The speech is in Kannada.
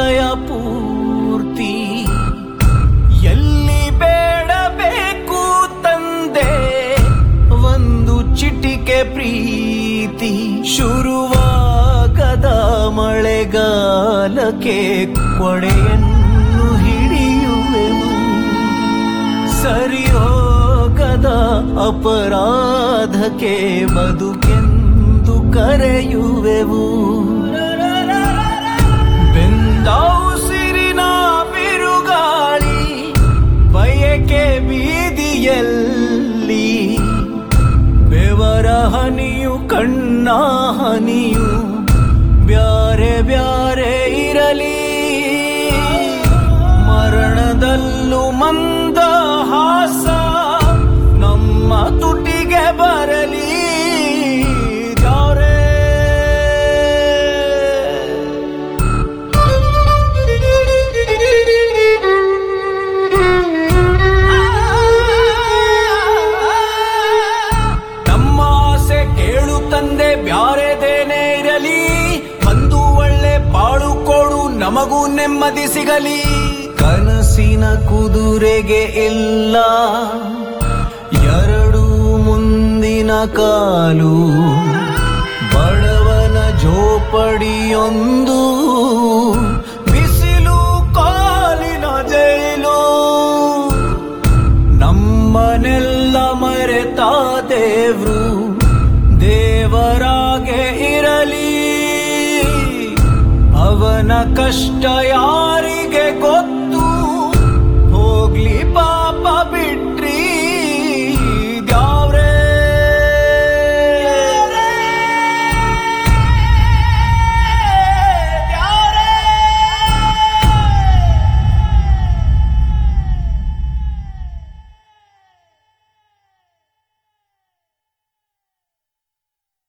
ಹೃದಯ ಪೂರ್ತಿ ಎಲ್ಲಿ ಬೇಡಬೇಕು ತಂದೆ ಒಂದು ಚಿಟಿಕೆ ಪ್ರೀತಿ ಶುರುವಾಗದ ಮಳೆಗಾಲಕ್ಕೆ ಕೊಡೆಯನ್ನು ಹಿಡಿಯುವೆವು ಸರಿಯೋಗದ ಅಪರಾಧಕ್ಕೆ ಬದುಕೆಂದು ಕರೆಯುವೆವು ಬೆಂದೌಸಿರಿನ ಬಿರುಗಾಳಿ ಬಯಕೆ ಬೀದಿಯಲ್ಲಿ ಬೆವರ ಹನಿಯು ಕಣ್ಣ ಹನಿಯು ಬ್ಯಾರೆ ಬ್ಯಾರೆ ಇರಲಿ ಮರಣದಲ್ಲೂ ಮಂದ ಹಾಸ ನಮ್ಮ ತುಟಿಗೆ ಬರಲಿ ದ್ಯಾವ್ರೇ. ನಮ್ಮ ಆಸೆ ಕೇಳು ತಂದೆ ಬ್ಯಾರೆದೇನೇ ಇರಲಿ ಒಂದು ಒಳ್ಳೆ ಬಾಳು ಕೊಡು ನಮಗೂ ನೆಮ್ಮದಿ ಸಿಗಲಿ ಕನಸಿನ ಕುದುರೆಗೆ ಇಲ್ಲ ಎರಡು ಮುಂದಿನ ಕಾಲು ಬಡವನ ಜೋಪಡಿಯೊಂದು ಬಿಸಿಲು ಕಾಲಿನ ಜೈಲು ನಮ್ಮನೆಲ್ಲ ಮರೆತ ದೇವ್ರು ದೇವರಾಗೆ ಇರಲಿ ಅವನ ಕಷ್ಟ ಯಾರಿಗೆ